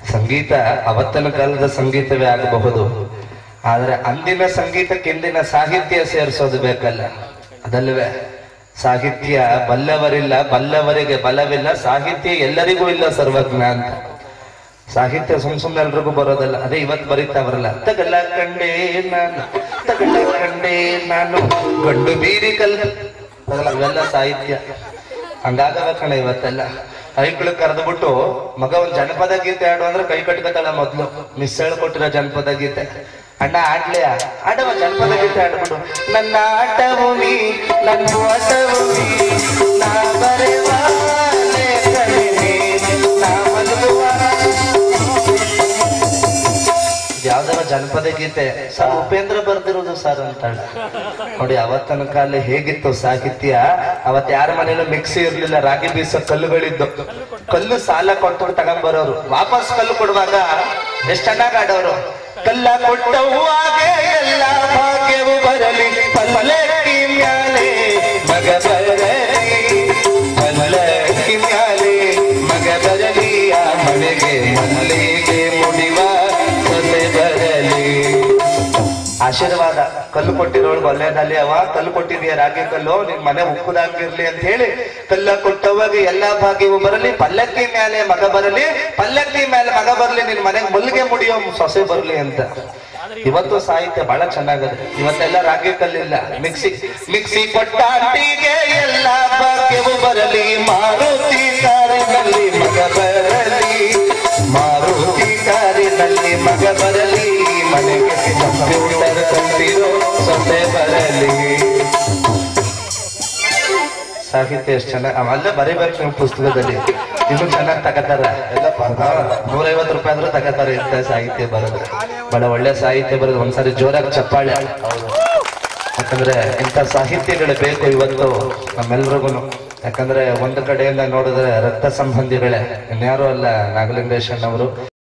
ಸಂಗೀತ ಅವತ್ತಿನ ಕಾಲದ ಸಂಗೀತವೇ ಆಗಬಹುದು ಆದ್ರೆ ಅಂದಿನ ಸಂಗೀತಕ್ಕೆ ಇಂದಿನ ಸಾಹಿತ್ಯ ಸೇರಿಸೋದು ಬೇಕಲ್ಲ ಅದಲ್ವೇ ಸಾಹಿತ್ಯ ಬಲ್ಲವರಿಲ್ಲ ಬಲ್ಲವರಿಗೆ ಬಲವಿಲ್ಲ ಸಾಹಿತ್ಯ ಎಲ್ಲರಿಗೂ ಇಲ್ಲ ಸರ್ವಜ್ಞ ಅಂತ ಸಾಹಿತ್ಯ ಸುಮ್ ಸುಮ್ನೆ ಎಲ್ರಿಗೂ ಬರೋದಲ್ಲ ಅದೇ ಇವತ್ತು ಬರೀತಾವ್ರಲ್ಲ ತಗಲ ಕಂಡೇ ನಾನು ತಗಲ ಕಂಡೇ ನಾನು ಗಂಡು ಬೀರಿ ಕಲ್ ತಗಲ ಇವೆಲ್ಲ ಸಾಹಿತ್ಯ ಹಂಗಾಗವ ಕಣ ಇವತ್ತೆಲ್ಲ ಐಕ್ಳು ಕರೆದ್ಬಿಟ್ಟು ಮಗ ಒಂದ್ ಜನಪದ ಗೀತೆ ಆಡು ಅಂದ್ರೆ ಕೈ ಕಟ್ಕೋತಾಳ ಮೊದ್ಲು ಮಿಸ್ ಹೇಳ್ಕೊಟ್ಟಿರೋ ಜನಪದ ಗೀತೆ ಅಣ್ಣ ಆಡ್ಲಿಯ ಆಡವ ಜನಪದ ಗೀತೆ ಆಡ್ಬಿಡು ನನ್ನ ಆಟವು ನೀ ನನ್ನ ಆಟವು ನೀ ನಾ ಬರೆವ ಲೇಖನಿ ನೀನೆ, ನಾ ಮಲಗುವ ಯಾವ್ದಾರ ಜನಪದ ಗೀತೆ ಸರ್ ಉಪೇಂದ್ರ ಬರ್ದಿರೋದು ಸರ್ ಅಂತಾಳೆ ನೋಡಿ ಅವತ್ತನ ಕಾಲ ಹೇಗಿತ್ತು ಸಾಹಿತ್ಯ ಅವತ್ ಯಾರ ಮನೇಲೂ ಮಿಕ್ಸಿ ಇರ್ಲಿಲ್ಲ ರಾಗಿ ಬೀಸೋ ಕಲ್ಲುಗಳಿದ್ದು ಕಲ್ಲು ಸಾಲ ಕೊಟ್ಟು ತಗೊಂಡ್ಬರೋರು ವಾಪಸ್ ಕಲ್ಲು ಕೊಡುವಾಗ ಎಷ್ಟ್ ಚೆನ್ನಾಗ್ ಆಡೋರು ಕಲ್ಲ ಕೊಟ್ಟವಾಗೆ ಎಲ್ಲ ಭಾಗ್ಯವು ಬರಲಿ ಪಲ್ಲಕ್ಕಿ ಮ್ಯಾಲೆ ಮಗ ಬರಲಿ ಪಲ್ಲಕ್ಕಿ ಮ್ಯಾಲೆ ಮಗ ಬರಲಿ ಆ ಮನೆಗೆ ಮಲ್ಲಿಗೆ ಮುಡಿವ ಸೊಸೆ ಬರಲಿ ಆಶೀರ್ವಾದ ಕಲ್ಲು ಕೊಟ್ಟಿರೋಳು ಒಳ್ಳೇದಲ್ಲಿ ಅವ ಕಲ್ಲು ಕೊಟ್ಟಿದೀಯ ರಾಗಿ ಕಲ್ಲು ನಿನ್ ಮನೆ ಉಕ್ಕುದಾಗಿರ್ಲಿ ಅಂತ ಹೇಳಿ ಕಲ್ಲ ಕೊಟ್ಟವಾಗ ಎಲ್ಲಾ ಭಾಗ್ಯವು ಬರಲಿ ಪಲ್ಲಕ್ಕಿ ಮೇಲೆ ಮಗ ಬರಲಿ ಪಲ್ಲಕ್ಕಿ ಮೇಲೆ ಮಗ ಬರಲಿ ನಿನ್ ಮನೆಗೆ ಮಲ್ಲಿಗೆ ಮುಡಿಯೋ ಸೊಸೆ ಬರಲಿ ಅಂತ ಇವತ್ತು ಸಾಹಿತ್ಯ ಬಹಳ ಚೆನ್ನಾಗದೆ ಇವತ್ತೆಲ್ಲ ರಾಗಿ ಕಲ್ಲಿಲ್ಲ ಮಿಕ್ಸಿ ಮಿಕ್ಸಿ ಕೊಟ್ಟ ಅಂಟಿಗೆ ಎಲ್ಲ ಭಾಗ್ಯವು ಬರಲಿ ಮಾರುತಿ ಕಾರಿನಲ್ಲಿ ಮಗ ಬರಲಿ ಮಾರುತಿ ಕಾರಿನಲ್ಲಿ ಮಗ ಬರಲಿ ಮನೆಗೆ ಕಂಪ್ಯೂಟರ್ ತಂದಿರೋ ಸೊಸೆ ಬರಲಿ ಸಾಹಿತ್ಯ ಎಷ್ಟು ಚೆನ್ನಾಗಿ ಅಲ್ಲೇ ಬರೀಬೇಕು ನೀವು ಪುಸ್ತಕದಲ್ಲಿ ಇನ್ನು ಚೆನ್ನಾಗಿ ತಗತಾರ ನೂರೈವತ್ತು ರೂಪಾಯಿ ಆದ್ರೂ ತಗತಾರೆ ಇಂಥ ಸಾಹಿತ್ಯ ಬರೋದು ಬಹಳ ಒಳ್ಳೆ ಸಾಹಿತ್ಯ ಬರೋದು ಒಂದ್ಸರಿ ಜೋರಾಗಿ ಚಪ್ಪಾಳೆ ಯಾಕಂದ್ರೆ ಇಂಥ ಸಾಹಿತ್ಯಗಳು ಬೇಕು ಇವತ್ತು ನಮ್ಮೆಲ್ರಿಗೂ ಯಾಕಂದ್ರೆ ಒಂದು ಕಡೆಯಿಂದ ನೋಡಿದ್ರೆ ರಕ್ತ ಸಂಬಂಧಿಗಳೇ ಇನ್ಯಾರು ಅಲ್ಲ ನಾಗಲಿಂಗೇಶನ್ ಅವರು